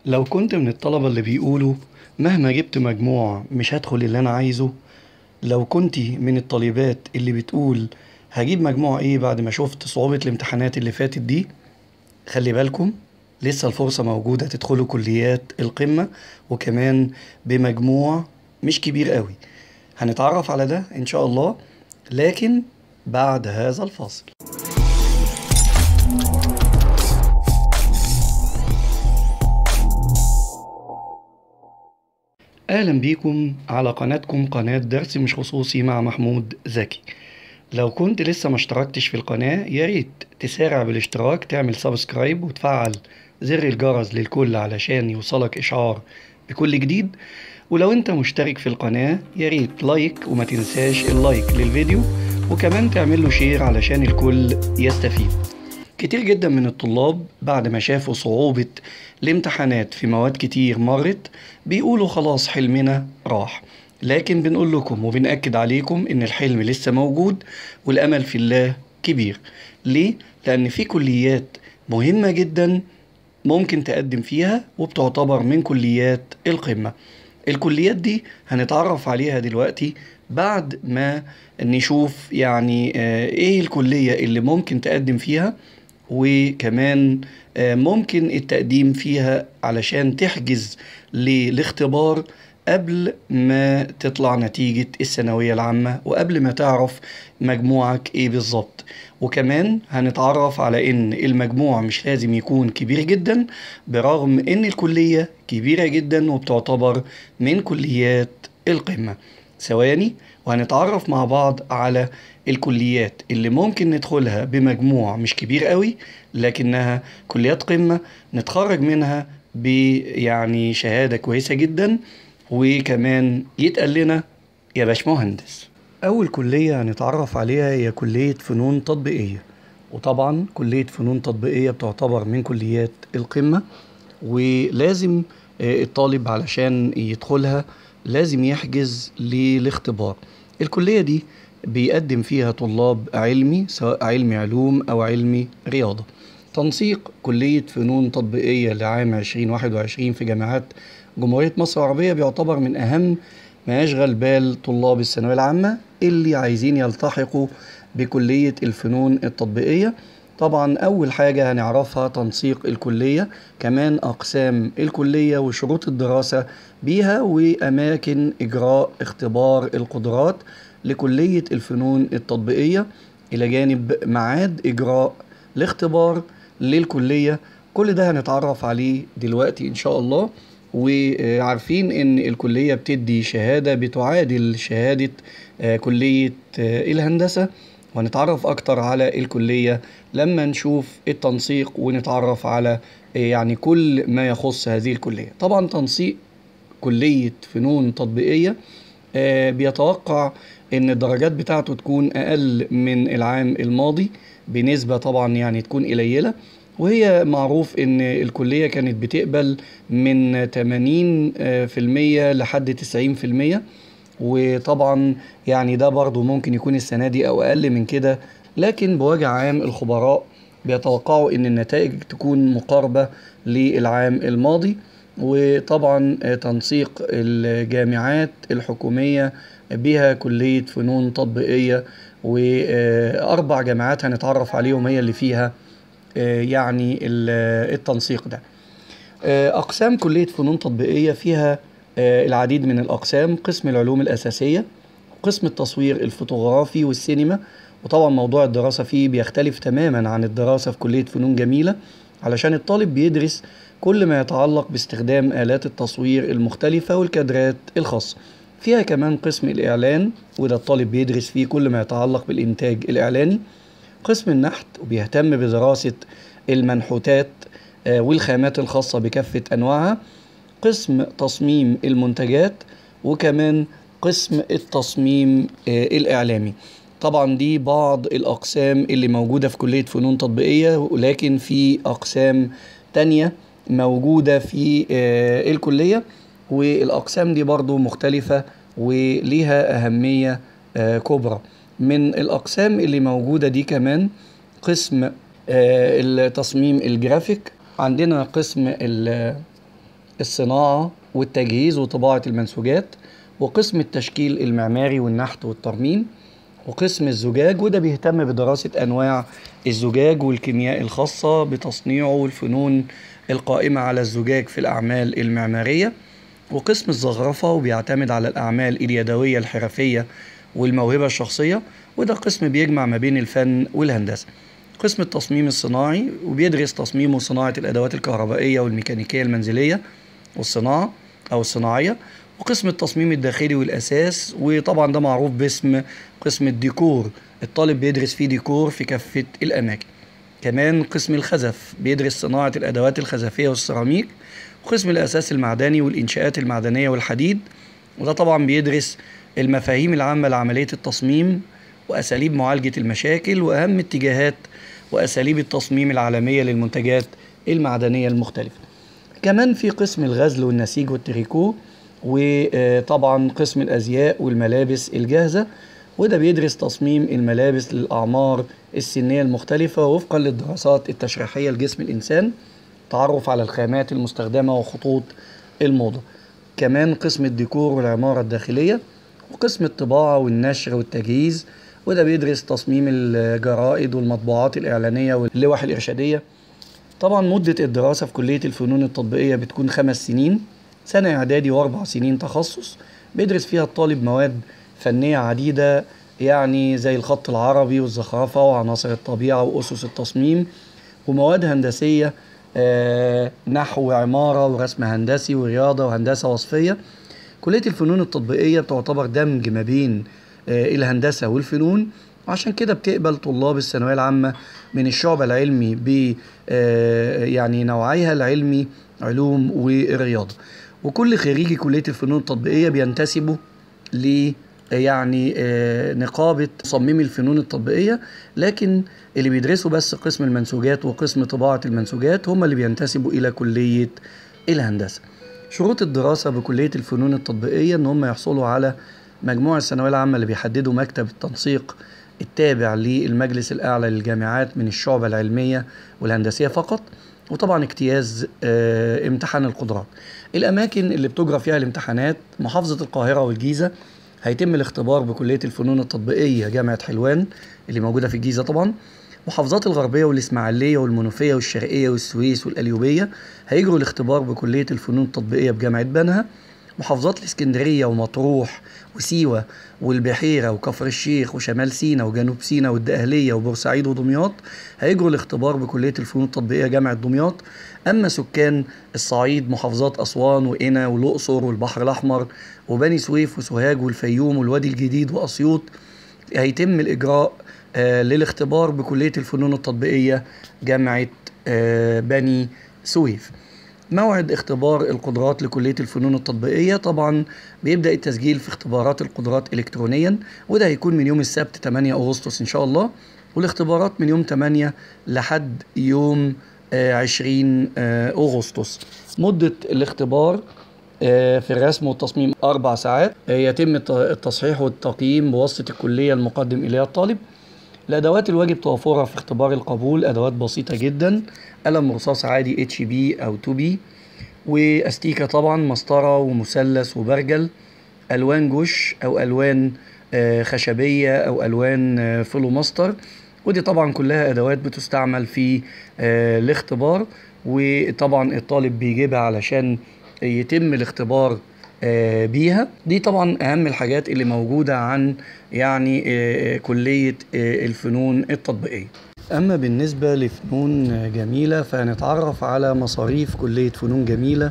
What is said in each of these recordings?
لو كنت من الطلبة اللي بيقولوا مهما جبت مجموع مش هدخل اللي أنا عايزه لو كنت من الطالبات اللي بتقول هجيب مجموع إيه بعد ما شفت صعوبة الامتحانات اللي فاتت دي خلي بالكم لسه الفرصة موجودة تدخلوا كليات القمة وكمان بمجموع مش كبير قوي هنتعرف على ده إن شاء الله لكن بعد هذا الفاصل أهلا بيكم على قناتكم قناة درس مش خصوصي مع محمود زكي لو كنت لسه ما اشتركتش في القناة يا ريت تسارع بالاشتراك تعمل سبسكرايب وتفعل زر الجرس للكل علشان يوصلك إشعار بكل جديد ولو انت مشترك في القناة يا ريت لايك وما تنساش اللايك للفيديو وكمان تعمل له شير علشان الكل يستفيد كتير جدا من الطلاب بعد ما شافوا صعوبة الامتحانات في مواد كتير مرت بيقولوا خلاص حلمنا راح لكن بنقول لكم وبنأكد عليكم إن الحلم لسه موجود والأمل في الله كبير ليه؟ لأن في كليات مهمة جدا ممكن تقدم فيها وبتعتبر من كليات القمة الكليات دي هنتعرف عليها دلوقتي بعد ما نشوف يعني آه، ايه الكلية اللي ممكن تقدم فيها وكمان آه، ممكن التقديم فيها علشان تحجز للاختبار قبل ما تطلع نتيجة الثانوية العامة وقبل ما تعرف مجموعك ايه بالظبط وكمان هنتعرف على ان المجموع مش لازم يكون كبير جدا برغم ان الكلية كبيرة جدا وبتعتبر من كليات القمة ثواني وهنتعرف مع بعض على الكليات اللي ممكن ندخلها بمجموع مش كبير قوي لكنها كليات قمة نتخرج منها ب يعني شهادة كويسة جدا وكمان يتقال لنا يا باشمهندس أول كلية هنتعرف عليها هي كلية فنون تطبيقية وطبعا كلية فنون تطبيقية بتعتبر من كليات القمة ولازم آه، الطالب علشان يدخلها لازم يحجز للاختبار الكلية دي بيقدم فيها طلاب علمي سواء علمي علوم أو علمي رياضة تنسيق كلية فنون تطبيقية لعام 2021 في جامعات جمهورية مصر العربية بيعتبر من أهم ما يشغل بال طلاب الثانوية العامة اللي عايزين يلتحقوا بكلية الفنون التطبيقية طبعا أول حاجة هنعرفها تنسيق الكلية كمان أقسام الكلية وشروط الدراسة بيها وأماكن إجراء اختبار القدرات لكلية الفنون التطبيقية إلى جانب ميعاد إجراء الاختبار للكلية كل ده هنتعرف عليه دلوقتي إن شاء الله وعارفين إن الكلية بتدي شهادة بتعادل شهادة آه، كلية آه، الهندسة وهنتعرف أكتر على الكلية لما نشوف التنسيق ونتعرف على آه، يعني كل ما يخص هذه الكلية طبعا تنسيق كلية فنون تطبيقية آه، بيتوقع ان الدرجات بتاعته تكون اقل من العام الماضي بنسبة طبعا يعني تكون قليلة وهي معروف ان الكلية كانت بتقبل من 80% آه، في المية لحد 90% وطبعا يعني ده برضو ممكن يكون السنة دي او اقل من كده لكن بوجه عام الخبراء بيتوقعوا ان النتائج تكون مقاربة للعام الماضي وطبعا آه، تنسيق الجامعات الحكومية بها كلية فنون تطبيقية وأربع جامعات هنتعرف عليهم هي اللي فيها آه، يعني ال- التنسيق ده آه، أقسام كلية فنون تطبيقية فيها آه، العديد من الأقسام قسم العلوم الأساسية قسم التصوير الفوتوغرافي والسينما وطبعا موضوع الدراسة فيه بيختلف تماما عن الدراسة في كلية فنون جميلة علشان الطالب بيدرس كل ما يتعلق باستخدام آلات التصوير المختلفة والكادرات الخاصة فيها كمان قسم الإعلان وده الطالب بيدرس فيه كل ما يتعلق بالإنتاج الإعلاني قسم النحت وبيهتم بدراسة المنحوتات آه، والخامات الخاصة بكافة أنواعها قسم تصميم المنتجات وكمان قسم التصميم آه، الإعلامي طبعا دي بعض الأقسام اللي موجودة في كلية فنون تطبيقية ولكن في أقسام تانية موجودة في آه، الكلية والأقسام دي برضو مختلفة وليها أهمية آه، كبرى من الأقسام اللي موجودة دي كمان قسم آه، التصميم الجرافيك عندنا قسم ال- الصناعة والتجهيز وطباعة المنسوجات وقسم التشكيل المعماري والنحت والترميم وقسم الزجاج وده بيهتم بدراسة أنواع الزجاج والكيمياء الخاصة بتصنيعه والفنون القائمة على الزجاج في الأعمال المعمارية وقسم الزخرفة وبيعتمد على الأعمال اليدوية الحرفية والموهبة الشخصية وده قسم بيجمع ما بين الفن والهندسة قسم التصميم الصناعي وبيدرس تصميم وصناعة الأدوات الكهربائية والميكانيكية المنزلية والصناعة أو الصناعية وقسم التصميم الداخلي والأساس وطبعا ده معروف باسم قسم الديكور الطالب بيدرس فيه ديكور في كافة الأماكن كمان قسم الخزف بيدرس صناعة الأدوات الخزفية والسيراميك وقسم الأساس المعدني والإنشاءات المعدنية والحديد وده طبعا بيدرس المفاهيم العامة لعملية التصميم وأساليب معالجة المشاكل وأهم اتجاهات وأساليب التصميم العالمية للمنتجات المعدنية المختلفة كمان في قسم الغزل والنسيج والتريكو وطبعا قسم الأزياء والملابس الجاهزة وده بيدرس تصميم الملابس للأعمار السنية المختلفة وفقا للدراسات التشريحية لجسم الإنسان تعرف على الخامات المستخدمة وخطوط الموضة كمان قسم الديكور والعمارة الداخلية وقسم الطباعة والنشر والتجهيز وده بيدرس تصميم الجرائد والمطبوعات الإعلانية واللوح الإرشادية طبعا مدة الدراسة في كلية الفنون التطبيقية بتكون خمس سنين سنة إعدادي وأربع سنين تخصص بيدرس فيها الطالب مواد فنية عديدة يعني زي الخط العربي والزخرفة وعناصر الطبيعة وأسس التصميم ومواد هندسية آه نحو وعمارة ورسم هندسي ورياضة وهندسة وصفية كلية الفنون التطبيقية بتعتبر دمج ما بين آه الهندسة والفنون عشان كده بتقبل طلاب الثانوية العامة من الشعب العلمي ب آه يعني نوعيها العلمي علوم والرياضة وكل خريجي كلية الفنون التطبيقية بينتسبوا ل يعني نقابة مصممي الفنون التطبيقية لكن اللي بيدرسوا بس قسم المنسوجات وقسم طباعة المنسوجات هم اللي بينتسبوا إلى كلية الهندسة شروط الدراسة بكلية الفنون التطبيقية إن هم يحصلوا على مجموع الثانوية العامة اللي بيحددوا مكتب التنسيق التابع للمجلس الأعلى للجامعات من الشعبة العلمية والهندسية فقط وطبعا اجتياز اه امتحان القدرات الأماكن اللي بتجرى فيها الامتحانات محافظة القاهرة والجيزة هيتم الاختبار بكلية الفنون التطبيقية جامعة حلوان اللي موجودة في الجيزة طبعا محافظات الغربية والإسماعيلية والمنوفية والشرقية والسويس والقليوبية هيجروا الاختبار بكلية الفنون التطبيقية بجامعة بنها محافظات الإسكندرية ومطروح وسيوة والبحيرة وكفر الشيخ وشمال سينا وجنوب سينا والدقهلية وبورسعيد ودمياط هيجروا الاختبار بكلية الفنون التطبيقية جامعة دمياط أما سكان الصعيد محافظات أسوان وقنا والأقصر والبحر الأحمر وبني سويف وسوهاج والفيوم والوادي الجديد وأسيوط هيتم الإجراء آه للاختبار بكلية الفنون التطبيقية جامعة آه بني سويف موعد اختبار القدرات لكلية الفنون التطبيقية طبعا بيبدأ التسجيل في اختبارات القدرات إلكترونيا وده هيكون من يوم السبت 8 أغسطس إن شاء الله والاختبارات من يوم 8 لحد يوم 20 أغسطس مدة الاختبار في الرسم والتصميم أربع ساعات يتم التصحيح والتقييم بواسطة الكلية المقدم إليها الطالب الأدوات الواجب توفرها في اختبار القبول أدوات بسيطة جدا قلم رصاص عادي اتش بي أو 2 بي واستيكة طبعا مسطرة ومثلث وبرجل ألوان جوش أو ألوان خشبية أو ألوان فلوماستر ودي طبعا كلها أدوات بتستعمل في الاختبار وطبعا الطالب بيجيبها علشان يتم الاختبار بيها دي طبعا اهم الحاجات اللي موجودة عن يعني كلية الفنون التطبيقية اما بالنسبة لفنون جميلة فهنتعرف على مصاريف كلية فنون جميلة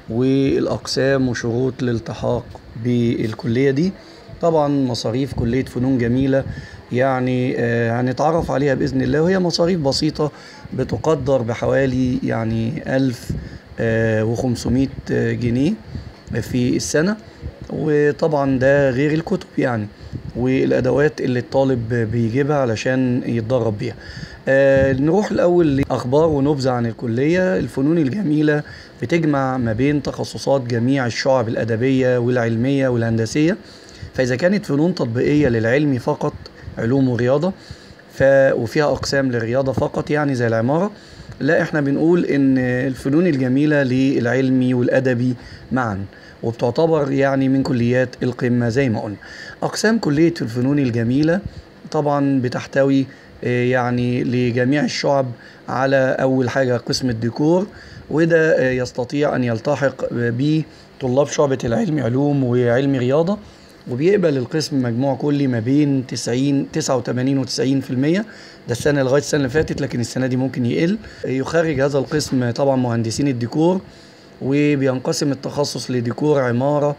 والاقسام وشروط الالتحاق بالكلية دي طبعا مصاريف كلية فنون جميلة يعني هنتعرف عليها بإذن الله وهي مصاريف بسيطة بتقدر بحوالي يعني ألف وخمسمائة جنيه في السنة وطبعا ده غير الكتب يعني والأدوات اللي الطالب بيجيبها علشان يتدرب بيها آه نروح الأول لأخبار ونبذة عن الكلية الفنون الجميلة بتجمع ما بين تخصصات جميع الشعب الأدبية والعلمية والهندسية فإذا كانت فنون تطبيقية للعلم فقط علوم ورياضة ف... وفيها أقسام للرياضة فقط يعني زي العمارة لا احنا بنقول ان الفنون الجميلة للعلمي والأدبي معا وبتعتبر يعني من كليات القمة زي ما قلنا أقسام كلية الفنون الجميلة طبعا بتحتوي آه، يعني لجميع الشعب على أول حاجة قسم الديكور وده آه، يستطيع أن يلتحق به طلاب شعبة العلم علوم وعلم رياضة وبيقبل القسم مجموع كلي ما بين 90 89 و 90% ده السنة لغاية السنة اللي فاتت لكن السنة دي ممكن يقل يخرج هذا القسم طبعا مهندسين الديكور وبينقسم التخصص لديكور عمارة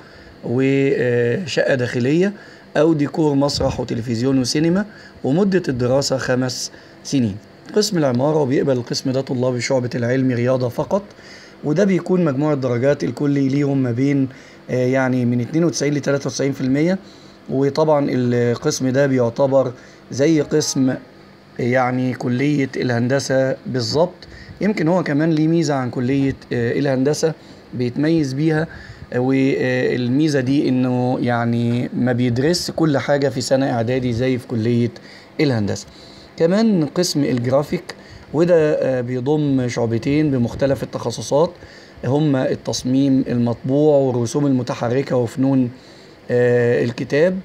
وشقة داخلية أو ديكور مسرح وتلفزيون وسينما ومدة الدراسة خمس سنين قسم العمارة بيقبل القسم ده طلاب شعبة العلم رياضة فقط وده بيكون مجموع الدرجات الكلي ليهم ما بين آه، يعني من 92 ل 93% وطبعا القسم ده بيعتبر زي قسم يعني كلية الهندسة بالظبط يمكن هو كمان ليه ميزة عن كلية آه، الهندسة بيتميز بيها آه، والميزة دي انه يعني ما بيدرس كل حاجة في سنة اعدادي زي في كلية الهندسة كمان قسم الجرافيك وده آه، بيضم شعبتين بمختلف التخصصات هما التصميم المطبوع والرسوم المتحركة وفنون آه، الكتاب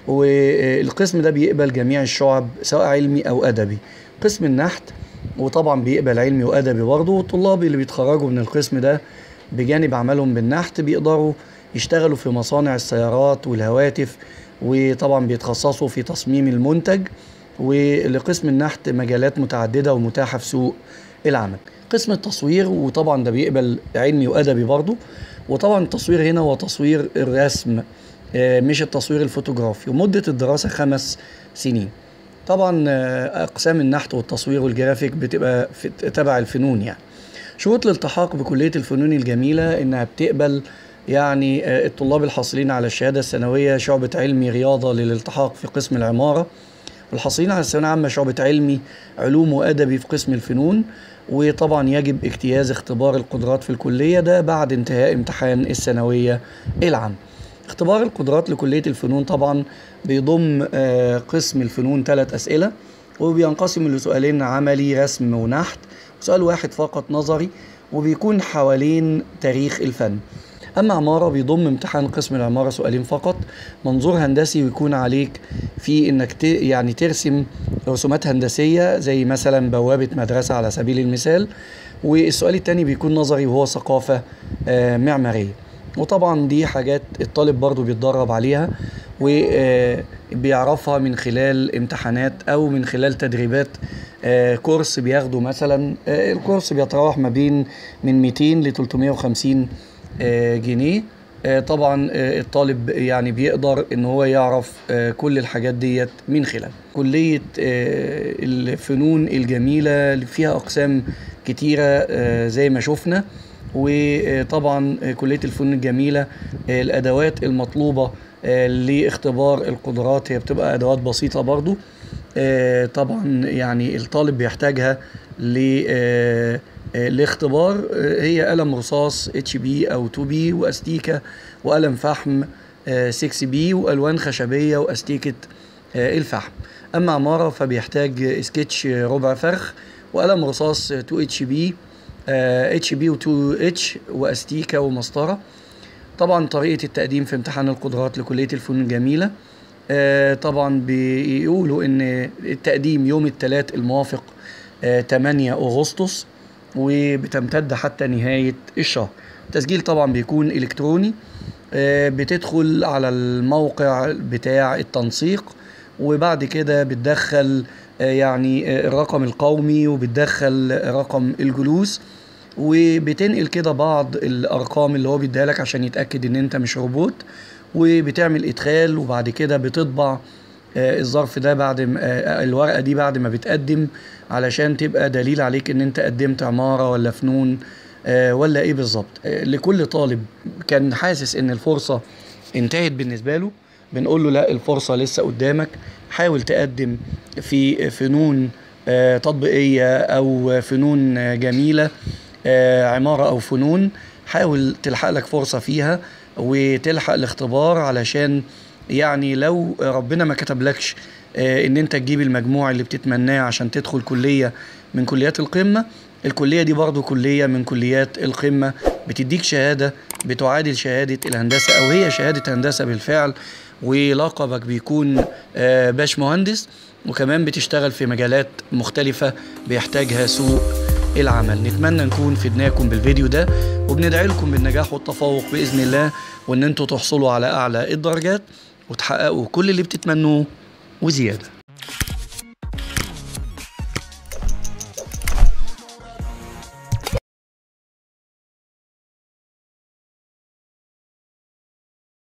والقسم ده بيقبل جميع الشعب سواء علمي أو أدبي قسم النحت وطبعا بيقبل علمي وأدبي برضه والطلاب اللي بيتخرجوا من القسم ده بجانب عملهم بالنحت بيقدروا يشتغلوا في مصانع السيارات والهواتف وطبعا بيتخصصوا في تصميم المنتج ولقسم النحت مجالات متعددة ومتاحة في سوق العمل قسم التصوير وطبعا ده بيقبل علمي وأدبي برضه وطبعا التصوير هنا هو تصوير الرسم آه، مش التصوير الفوتوغرافي ومدة الدراسة خمس سنين طبعا آه، أقسام النحت والتصوير والجرافيك بتبقى في تبع الفنون يعني شروط الالتحاق بكلية الفنون الجميلة إنها بتقبل يعني آه، الطلاب الحاصلين على الشهادة الثانوية شعبة علمي رياضة للالتحاق في قسم العمارة والحاصلين على الثانوية العامة شعبة علمي علوم وأدبي في قسم الفنون وطبعا يجب اجتياز اختبار القدرات في الكلية ده بعد انتهاء امتحان الثانوية العام اختبار القدرات لكلية الفنون طبعا بيضم آه، قسم الفنون ثلاث أسئلة وبينقسم لسؤالين عملي رسم ونحت وسؤال واحد فقط نظري وبيكون حوالين تاريخ الفن أما عمارة بيضم امتحان قسم العمارة سؤالين فقط منظور هندسي ويكون عليك في إنك ت... يعني ترسم رسومات هندسية زي مثلا بوابة مدرسة على سبيل المثال والسؤال التاني بيكون نظري وهو ثقافة آه، معمارية وطبعا دي حاجات الطالب برضو بيتدرب عليها وبيعرفها من خلال امتحانات او من خلال تدريبات آه، كورس بياخده مثلا آه، الكورس بيتراوح ما بين من 200 ل 350 آه، جنيه آه، طبعا آه، الطالب يعني بيقدر ان هو يعرف آه، كل الحاجات ديت من خلال كلية آه، الفنون الجميلة اللي فيها اقسام كتيرة آه، زي ما شفنا وطبعا آه، كلية الفنون الجميلة آه، الادوات المطلوبة آه، لاختبار القدرات هي بتبقى ادوات بسيطة برضو آه، طبعا يعني الطالب بيحتاجها ل آه، آه، الاختبار آه، هي قلم رصاص اتش بي او 2 بي واستيكه وقلم فحم 6 بي والوان خشبيه واستيكه آه، الفحم اما عماره فبيحتاج سكتش ربع فرخ وقلم رصاص 2 اتش بي اتش بي و2 اتش واستيكه ومسطره طبعا طريقه التقديم في امتحان القدرات لكليه الفنون الجميله آه، طبعا بيقولوا ان التقديم يوم الثلاث الموافق آه، 8 اغسطس وبتمتد حتى نهاية الشهر التسجيل طبعا بيكون إلكتروني آه، بتدخل على الموقع بتاع التنسيق وبعد كده بتدخل آه، يعني آه، الرقم القومي وبتدخل رقم الجلوس وبتنقل كده بعض الارقام اللي هو بيديها لك عشان يتاكد ان انت مش روبوت وبتعمل ادخال وبعد كده بتطبع آه، الظرف ده بعد ما آه، الورقه دي بعد ما بتقدم علشان تبقى دليل عليك ان انت قدمت عماره ولا فنون آه، ولا ايه بالظبط آه، لكل طالب كان حاسس ان الفرصه انتهت بالنسبه له بنقول له لا الفرصه لسه قدامك حاول تقدم في فنون آه، تطبيقيه او فنون آه، جميله آه، عماره او فنون حاول تلحق لك فرصه فيها وتلحق الاختبار علشان يعني لو ربنا ما كتبلكش آه، ان انت تجيب المجموع اللي بتتمناه عشان تدخل كليه من كليات القمه الكلية دي برضو كلية من كليات القمة بتديك شهادة بتعادل شهادة الهندسة أو هي شهادة هندسة بالفعل ولقبك بيكون آه، باش مهندس وكمان بتشتغل في مجالات مختلفة بيحتاجها سوق العمل نتمنى نكون فدناكم بالفيديو ده وبندعي لكم بالنجاح والتفوق بإذن الله وإن انتوا تحصلوا على أعلى الدرجات وتحققوا كل اللي بتتمنوه وزيادة